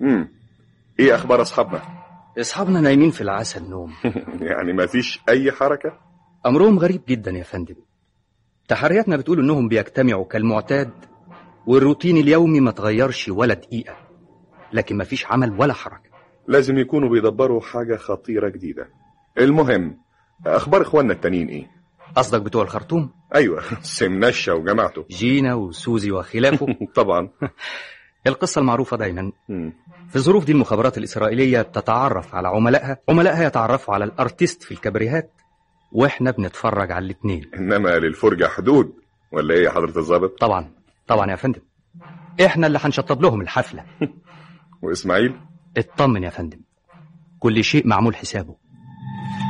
امم ايه اخبار اصحابنا اصحابنا نايمين في العسل نوم يعني ما فيش اي حركه امرهم غريب جدا يا فندم تحرياتنا بتقول انهم بيجتمعوا كالمعتاد والروتين اليومي ما تغيرش ولا دقيقه لكن ما فيش عمل ولا حركه لازم يكونوا بيدبروا حاجه خطيره جديده المهم اخبار اخواننا التانيين ايه قصدك بتوع الخرطوم ايوه سمنشه وجماعته جينا وسوزي وخلافه طبعا القصه المعروفه دايما مم. في الظروف دي المخابرات الإسرائيلية بتتعرف على عملائها عملائها يتعرفوا على الأرتيست في الكبريهات وإحنا بنتفرج على الاتنين انما للفرجه حدود ولا ايه يا حضره الضابط طبعا طبعا يا فندم إحنا اللي هنشطب لهم الحفلة واسماعيل اطمن يا فندم كل شيء معمول حسابه